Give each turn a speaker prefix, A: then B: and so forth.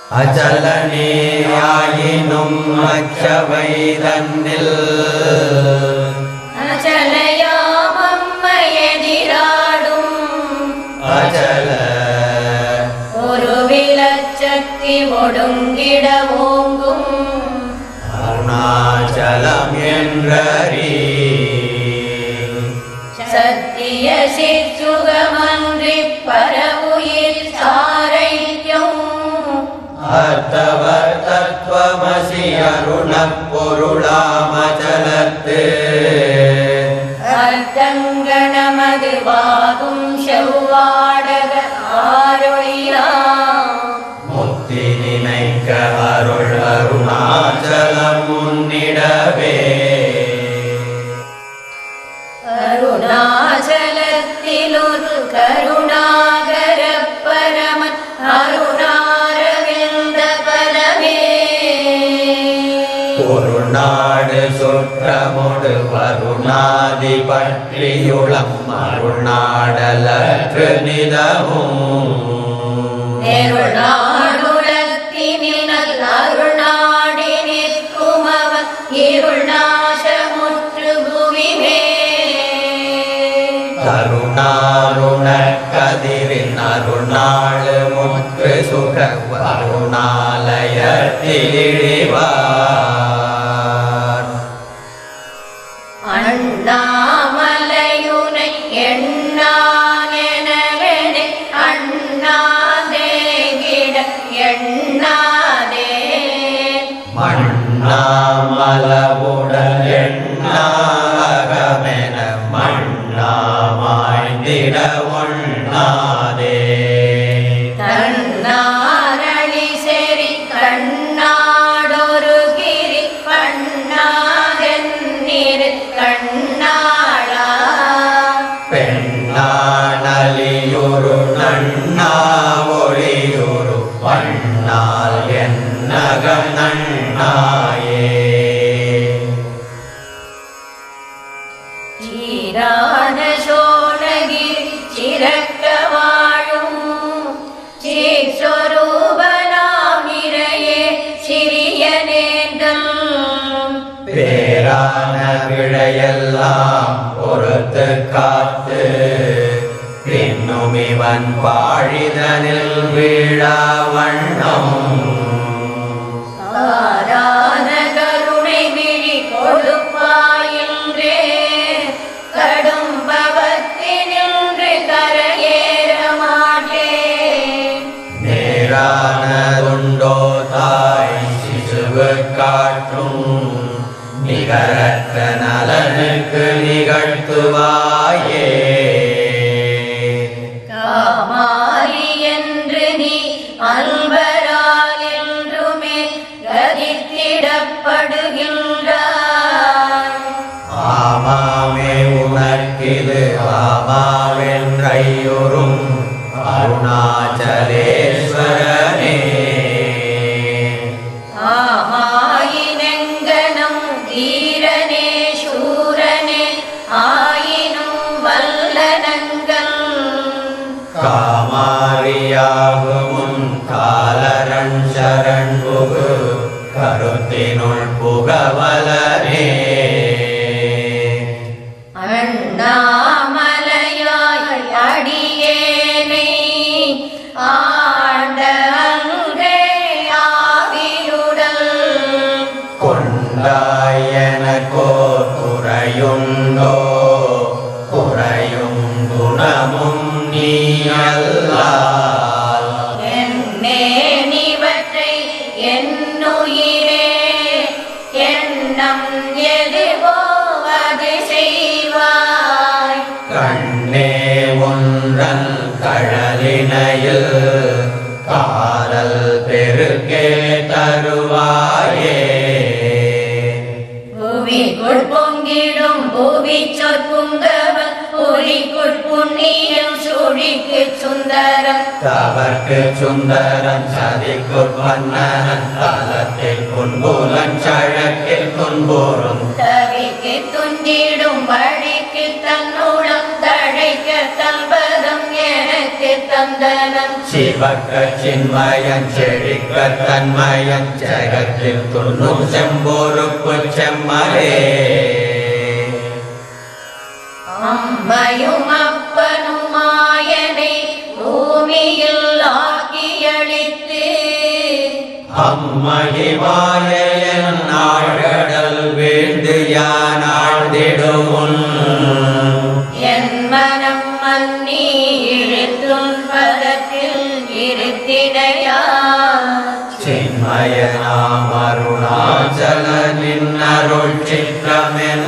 A: அச்சலனேயாயினும் அச்சவை தன்னில்
B: அச்சலையாமம்மையெதிராடும்
A: அச்சல
B: ஒரு விலச்சக்தி ஒடுங்கிட ஓங்கும்
A: அருணாச்சலம் என்றறி
B: சத்திய சிற்சுகமன்றி பரவுயிர் சாரைக்கும்
A: அர்த்தவர் தத்துவமசி அருணப் பொருளாமச்சலத்து
B: அர்த்தங்கணமது வாகும் செவ்வாடக ஆரொழியாம்
A: முத்தி நினைக்க அருள் அருணாச்சலம் முன்னிடவே
B: அருணாச்சலத்திலொரு கருணாகர பரமன் அருணாரவிந்த பரமே
A: ஒரு நாடு சுற்றமுடு வருணாதி பற்றியுளம் அருணாடலற்று நிதமும்
B: நெருநாடுலத்தினில் நல் அருணாடி நிற்கும் அவன் இருள் நாசமுற்று புவிமே
A: கருணாருண கதிரின் அருணாளு முற்று சுக வருணாலயத்திழிவார்
B: அண்ணாமலையுனை எண்ணானெனவெனை அண்ணாதே கிட எண்ணாதே
A: மண்ணாமலவுடன் எண்ணாகமென மண்ணாமாய்ந்திட ஒண்ணாதே
B: தன்னாரளி செறி கண்ணாடொரு கிரி பண்ணாதென்னிரு கண்ணாளா
A: பெண்ணானலியுரு நன்னா ஒளியுரு பண்ணால் என்னக நன்னாயே
B: சீரான சோழகிரி சிறக்க வாழும் சீர்ஸ்வரூபனாமிரையே சிறிய நேர்தல்
A: பேரான விழையெல்லாம் பொறுத்து காத்து பின்னும் இவன் பாழிதனில் வீழா வண்ணம்
B: ஆரான கருணை விழி கொடுப்பாயின்றே கடும் பவத்தினின்று கரையேற மாட்டேன்
A: நேரானதுண்டோ தாய் சிசுவு காட்டும் நிகரற்ற நலனுக்கு நிகழ்த்துவாயே
B: காமாரி என்று நீ அன்பரால் என்றுமே கதித்திடப்படுகின்றாய்
A: ஆமாமே உனக்கிது ஆமாவென்றையுறும் அருணாச்சலேஸ்வரனே
B: ஆமாயினெங்கனம் தீரனே சூரனே ஆயினும் வல்லனங்கள்
A: காமாரியாகுமுன் காலரன் சரண் புகு கருத்தினுள் புகவலனே
B: அண்ணாமலையாய் அடியேனை ஆண்ட அன்றே ஆவியுடல்
A: கொண்டாயனக்கோ குறையுண்டோ குறையும் குணமும் நீ அல்லால்
B: என்னே நிவற்றை என்னுயிரே எண்ணம் எதுவோவது செய்வாய்
A: கண்ணே ஒன்றன் கழலினையில் காதல் பெருக்கே தருவாயே
B: புவிக்குள் பொங்கிடும் புவி சொற்புங்கவன் புரிக்குள் புண்ணியம் சுழிக்கு சுந்தரம்
A: தவர்க்கு சுந்தரன் சதிக்குள் வண்ணன் தலத்தில் குன்புலன் சழக்கில் துன்புறும்
B: தவிக்கு துஞ்சிடும் வழிக்கு தன்னுடம் தழைக்க தன்பதம் எனக்கு தந்த வந்தனம்
A: சிவக்க சின்மயன் செழிக்க தன்மயன் ஜெகத்தில் துண்ணும் செம்போருக்கு செம்மரே
B: அம்மையும் அப்பனும் மாயனை பூமியில் ஆக்கியளித்து
A: அம்மகிமாயன் நாழ்கடல் வீழ்ந்து யான் ஆழ்ந்திடுமுன்
B: என் மனம் மன்னி இழுத்தும் பதத்தில் இருத்திடையா
A: சின்மயனாம் அருணாச்சல நின்னருள் சிற்றமென